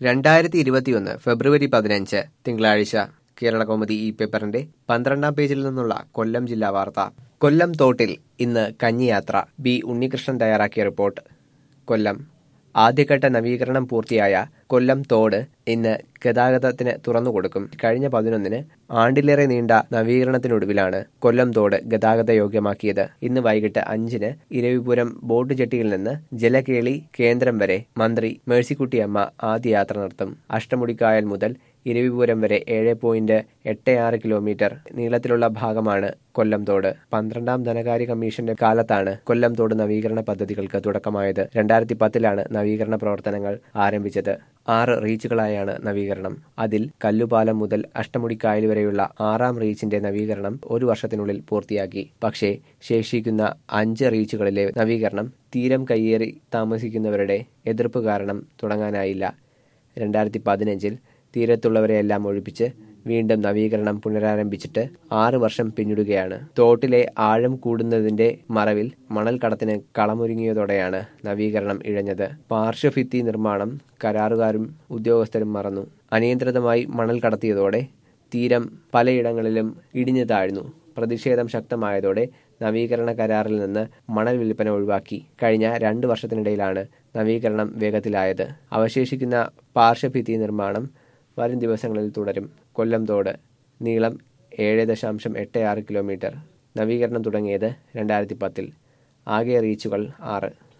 രണ്ടായിരത്തി ഇരുപത്തിയൊന്ന് ഫെബ്രുവരി പതിനഞ്ച് തിങ്കളാഴ്ച കേരള കൗമുദി ഈ പേപ്പറിന്റെ പന്ത്രണ്ടാം പേജിൽ നിന്നുള്ള കൊല്ലം ജില്ലാ വാർത്ത കൊല്ലം തോട്ടിൽ ഇന്ന് കഞ്ഞിയാത്ര ബി ഉണ്ണികൃഷ്ണൻ തയ്യാറാക്കിയ റിപ്പോർട്ട് കൊല്ലം ആദ്യഘട്ട നവീകരണം പൂർത്തിയായ കൊല്ലം തോട് ഇന്ന് ഗതാഗതത്തിന് തുറന്നുകൊടുക്കും കഴിഞ്ഞ പതിനൊന്നിന് ആണ്ടിലേറെ നീണ്ട നവീകരണത്തിനൊടുവിലാണ് കൊല്ലം തോട് ഗതാഗത യോഗ്യമാക്കിയത് ഇന്ന് വൈകിട്ട് അഞ്ചിന് ഇരവിപുരം ബോട്ട് ജെട്ടിയിൽ നിന്ന് ജലകേളി കേന്ദ്രം വരെ മന്ത്രി മേഴ്സിക്കുട്ടിയമ്മ ആദ്യ യാത്ര നടത്തും അഷ്ടമുടിക്കായൽ മുതൽ ഇരവിപുരം വരെ ഏഴ് പോയിന്റ് എട്ട് ആറ് കിലോമീറ്റർ നീളത്തിലുള്ള ഭാഗമാണ് കൊല്ലം തോട് പന്ത്രണ്ടാം ധനകാര്യ കമ്മീഷന്റെ കാലത്താണ് കൊല്ലം തോട് നവീകരണ പദ്ധതികൾക്ക് തുടക്കമായത് രണ്ടായിരത്തി പത്തിലാണ് നവീകരണ പ്രവർത്തനങ്ങൾ ആരംഭിച്ചത് ആറ് റീച്ചുകളായാണ് നവീകരണം അതിൽ കല്ലുപാലം മുതൽ അഷ്ടമുടിക്കായൽ വരെയുള്ള ആറാം റീച്ചിന്റെ നവീകരണം ഒരു വർഷത്തിനുള്ളിൽ പൂർത്തിയാക്കി പക്ഷേ ശേഷിക്കുന്ന അഞ്ച് റീച്ചുകളിലെ നവീകരണം തീരം കയ്യേറി താമസിക്കുന്നവരുടെ എതിർപ്പ് കാരണം തുടങ്ങാനായില്ല രണ്ടായിരത്തി പതിനഞ്ചിൽ തീരത്തുള്ളവരെയെല്ലാം ഒഴിപ്പിച്ച് വീണ്ടും നവീകരണം പുനരാരംഭിച്ചിട്ട് ആറ് വർഷം പിന്നിടുകയാണ് തോട്ടിലെ ആഴം കൂടുന്നതിന്റെ മറവിൽ മണൽ കടത്തിന് കളമൊരുങ്ങിയതോടെയാണ് നവീകരണം ഇഴഞ്ഞത് പാർശ്വഭിത്തി നിർമ്മാണം കരാറുകാരും ഉദ്യോഗസ്ഥരും മറന്നു അനിയന്ത്രിതമായി മണൽ കടത്തിയതോടെ തീരം പലയിടങ്ങളിലും ഇടിഞ്ഞു താഴ്ന്നു പ്രതിഷേധം ശക്തമായതോടെ നവീകരണ കരാറിൽ നിന്ന് മണൽ വിൽപ്പന ഒഴിവാക്കി കഴിഞ്ഞ രണ്ട് വർഷത്തിനിടയിലാണ് നവീകരണം വേഗത്തിലായത് അവശേഷിക്കുന്ന പാർശ്വഭിത്തി നിർമ്മാണം വരും ദിവസങ്ങളിൽ തുടരും കൊല്ലം തോട് നീളം ഏഴ് ദശാംശം എട്ട് ആറ് കിലോമീറ്റർ നവീകരണം തുടങ്ങിയത് രണ്ടായിരത്തി പത്തിൽ ആകെ റീച്ചുകൾ ആറ്